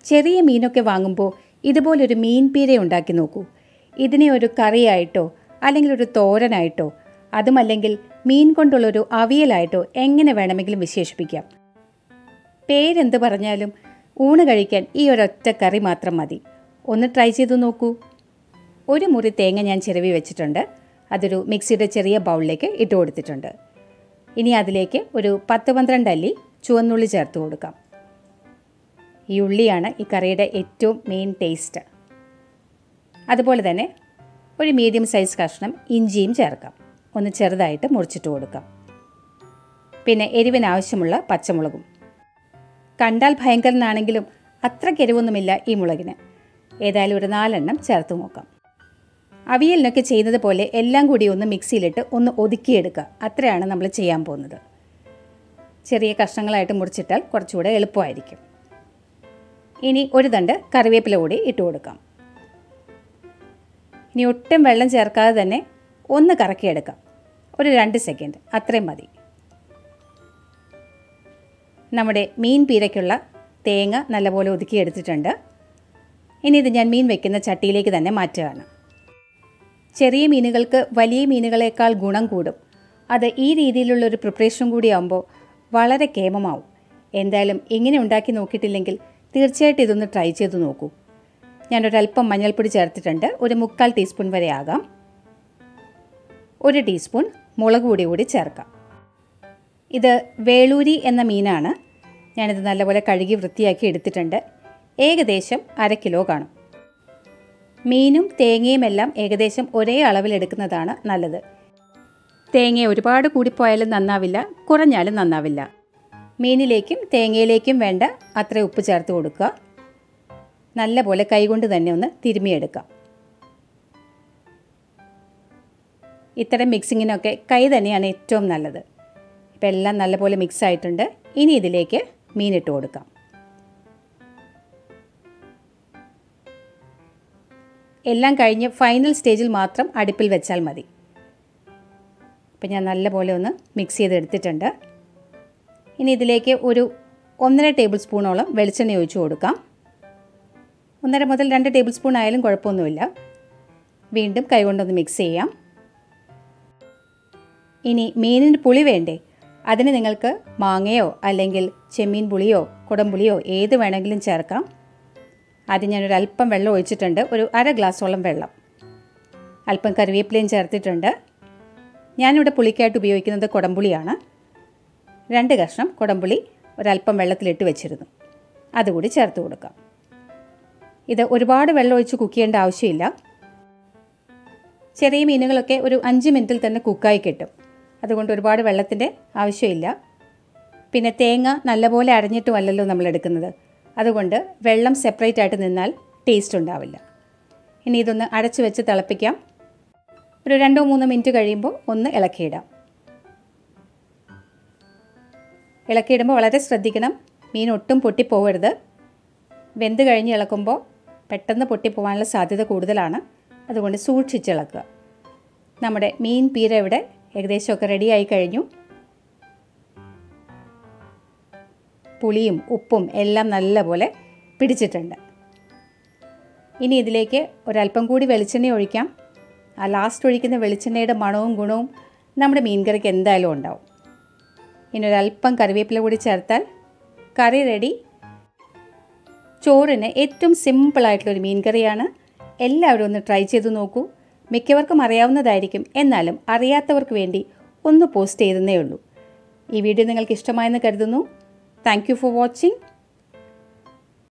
ചെറിയ മീനൊക്കെ വാങ്ങുമ്പോൾ ഇതുപോലൊരു മീൻ പീര ഉണ്ടാക്കി നോക്കൂ ഇതിനെ ഒരു കറിയായിട്ടോ അല്ലെങ്കിൽ ഒരു തോരനായിട്ടോ അതുമല്ലെങ്കിൽ മീൻ കൊണ്ടുള്ളൊരു അവിയലായിട്ടോ എങ്ങനെ വേണമെങ്കിലും വിശേഷിപ്പിക്കാം പേരെന്ത് പറഞ്ഞാലും ഊണ് കഴിക്കാൻ ഈ ഒരൊറ്റ കറി മാത്രം മതി ഒന്ന് ട്രൈ ചെയ്തു നോക്കൂ ഒരു മുറി തേങ്ങ ഞാൻ ചിരവി വെച്ചിട്ടുണ്ട് അതൊരു മിക്സിയുടെ ചെറിയ ബൗളിലേക്ക് ഇട്ട് കൊടുത്തിട്ടുണ്ട് ഇനി അതിലേക്ക് ഒരു പത്ത് പന്ത്രണ്ട് അല്ലി ചുവന്നുള്ളി ചേർത്ത് കൊടുക്കാം ഈ ഉള്ളിയാണ് ഈ കറിയുടെ ഏറ്റവും മെയിൻ ടേസ്റ്റ് അതുപോലെ തന്നെ ഒരു മീഡിയം സൈസ് കഷ്ണം ഇഞ്ചിയും ചേർക്കാം ഒന്ന് ചെറുതായിട്ട് മുറിച്ചിട്ട് കൊടുക്കാം പിന്നെ എരിവിന് ആവശ്യമുള്ള പച്ചമുളകും കണ്ടാൽ ഭയങ്കരനാണെങ്കിലും അത്രയ്ക്ക് എരിവൊന്നുമില്ല ഈ മുളകിന് ഏതായാലും ഒരു നാലെണ്ണം ചേർത്ത് നോക്കാം അവിയലിനൊക്കെ ചെയ്യുന്നത് പോലെ എല്ലാം കൂടി ഒന്ന് മിക്സിയിലിട്ട് ഒന്ന് ഒതുക്കിയെടുക്കുക അത്രയാണ് നമ്മൾ ചെയ്യാൻ പോകുന്നത് ചെറിയ കഷ്ണങ്ങളായിട്ട് മുറിച്ചിട്ടാൽ കുറച്ചുകൂടെ എളുപ്പമായിരിക്കും ഇനി ഒരു തണ്ട് കറിവേപ്പില കൂടി ഇട്ട് കൊടുക്കാം ഇനി ഒട്ടും വെള്ളം ചേർക്കാതെ തന്നെ ഒന്ന് കറക്കിയെടുക്കാം ഒരു രണ്ട് സെക്കൻഡ് അത്രയും മതി നമ്മുടെ മീൻ പീരയ്ക്കുള്ള തേങ്ങ നല്ലപോലെ ഒതുക്കിയെടുത്തിട്ടുണ്ട് ഇനി ഇത് ഞാൻ മീൻ വെക്കുന്ന ചട്ടിയിലേക്ക് തന്നെ മാറ്റുകയാണ് ചെറിയ മീനുകൾക്ക് വലിയ മീനുകളേക്കാൾ ഗുണം കൂടും അത് ഈ രീതിയിലുള്ളൊരു പ്രിപ്പറേഷൻ കൂടിയാകുമ്പോൾ വളരെ കേമമാവും എന്തായാലും ഇങ്ങനെ ഉണ്ടാക്കി നോക്കിയിട്ടില്ലെങ്കിൽ തീർച്ചയായിട്ടും ഇതൊന്ന് ട്രൈ ചെയ്ത് നോക്കൂ ഞാനൊരല്പം മഞ്ഞൾപ്പൊടി ചേർത്തിട്ടുണ്ട് ഒരു മുക്കാൽ ടീസ്പൂൺ വരെ ആകാം ഒരു ടീസ്പൂൺ മുളക് പൊടി കൂടി ചേർക്കാം ഇത് വേളൂരി എന്ന മീനാണ് ഞാനിത് നല്ലപോലെ കഴുകി വൃത്തിയാക്കി എടുത്തിട്ടുണ്ട് ഏകദേശം അര കിലോ കാണും മീനും തേങ്ങയും എല്ലാം ഏകദേശം ഒരേ അളവിലെടുക്കുന്നതാണ് നല്ലത് തേങ്ങ ഒരുപാട് കൂടിപ്പോയാലും നന്നാവില്ല കുറഞ്ഞാലും നന്നാവില്ല മീനിലേക്കും തേങ്ങയിലേക്കും വേണ്ട അത്ര ഉപ്പ് ചേർത്ത് കൊടുക്കുക നല്ലപോലെ കൈകൊണ്ട് തന്നെ ഒന്ന് തിരുമിയെടുക്കാം ഇത്തരം മിക്സിങ്ങിനൊക്കെ കൈ തന്നെയാണ് ഏറ്റവും നല്ലത് ഇപ്പം എല്ലാം നല്ലപോലെ മിക്സ് ആയിട്ടുണ്ട് ഇനി ഇതിലേക്ക് മീനിട്ട് കൊടുക്കാം എല്ലാം കഴിഞ്ഞ് ഫൈനൽ സ്റ്റേജിൽ മാത്രം അടുപ്പിൽ വെച്ചാൽ മതി ഇപ്പം ഞാൻ നല്ലപോലെ ഒന്ന് മിക്സ് ചെയ്തെടുത്തിട്ടുണ്ട് ഇനി ഇതിലേക്ക് ഒരു ഒന്നര ടേബിൾ സ്പൂണോളം വെളിച്ചെണ്ണ ഒഴിച്ചു കൊടുക്കാം ഒന്നര മുതൽ രണ്ട് ടേബിൾ സ്പൂൺ ആയാലും കുഴപ്പമൊന്നുമില്ല വീണ്ടും കൈകൊണ്ടൊന്ന് മിക്സ് ചെയ്യാം ഇനി മീനിന് പുളി വേണ്ടേ അതിന് നിങ്ങൾക്ക് മാങ്ങയോ അല്ലെങ്കിൽ ചെമ്മീൻ പുളിയോ കുടംപുളിയോ ഏത് വേണമെങ്കിലും ചേർക്കാം ആദ്യം ഞാനൊരു അല്പം വെള്ളം ഒഴിച്ചിട്ടുണ്ട് ഒരു അര ഗ്ലാസോളം വെള്ളം അല്പം കറിവേപ്പിലയും ചേർത്തിട്ടുണ്ട് ഞാനിവിടെ പുളിക്കായിട്ട് ഉപയോഗിക്കുന്നത് കുടംപുളിയാണ് രണ്ട് കഷ്ണം കുടംപുളി ഒരല്പം വെള്ളത്തിലിട്ട് വെച്ചിരുന്നു അതുകൂടി ചേർത്ത് കൊടുക്കാം ഇത് ഒരുപാട് വെള്ളം ഒഴിച്ച് കുക്ക് ചെയ്യേണ്ട ആവശ്യമില്ല ചെറിയ മീനുകളൊക്കെ ഒരു അഞ്ച് മിനിറ്റിൽ തന്നെ കുക്കായി കിട്ടും അതുകൊണ്ട് ഒരുപാട് വെള്ളത്തിൻ്റെ ആവശ്യമില്ല പിന്നെ തേങ്ങ നല്ലപോലെ അരഞ്ഞിട്ടുമല്ലല്ലോ നമ്മൾ എടുക്കുന്നത് അതുകൊണ്ട് വെള്ളം സെപ്പറേറ്റ് ആയിട്ട് നിന്നാൽ ടേസ്റ്റ് ഉണ്ടാവില്ല ഇനി ഇതൊന്ന് അടച്ചു വെച്ച് തിളപ്പിക്കാം ഒരു രണ്ടോ മൂന്നോ മിനിറ്റ് കഴിയുമ്പോൾ ഒന്ന് ഇളക്കിയിടാം ഇളക്കിയിടുമ്പോൾ വളരെ ശ്രദ്ധിക്കണം മീൻ ഒട്ടും പൊട്ടിപ്പോവരുത് വെന്ത് കഴിഞ്ഞ് ഇളക്കുമ്പോൾ പെട്ടെന്ന് പൊട്ടിപ്പോകാനുള്ള സാധ്യത കൂടുതലാണ് അതുകൊണ്ട് സൂക്ഷിച്ചിളക്കുക നമ്മുടെ മീൻ പീര ഇവിടെ ഏകദേശമൊക്കെ റെഡിയായി കഴിഞ്ഞു പുളിയും ഉപ്പും എല്ലാം നല്ലപോലെ പിടിച്ചിട്ടുണ്ട് ഇനി ഇതിലേക്ക് ഒരല്പം കൂടി വെളിച്ചെണ്ണ ഒഴിക്കാം ആ ലാസ്റ്റ് ഒഴിക്കുന്ന വെളിച്ചെണ്ണയുടെ മണവും ഗുണവും നമ്മുടെ മീൻ കറിക്ക് എന്തായാലും ഉണ്ടാവും ഇനി ഒരല്പം കറിവേപ്പില കൂടി ചേർത്താൽ കറി റെഡി ചോറിന് ഏറ്റവും സിമ്പിളായിട്ടുള്ളൊരു മീൻ കറിയാണ് എല്ലാവരും ഒന്ന് ട്രൈ ചെയ്ത് നോക്കൂ മിക്കവർക്കും അറിയാവുന്നതായിരിക്കും എന്നാലും അറിയാത്തവർക്ക് വേണ്ടി ഒന്ന് പോസ്റ്റ് ചെയ്തതേ ഉള്ളൂ ഈ വീഡിയോ നിങ്ങൾക്ക് ഇഷ്ടമായെന്ന് കരുതുന്നു താങ്ക് യു ഫോർ വാച്ചിങ്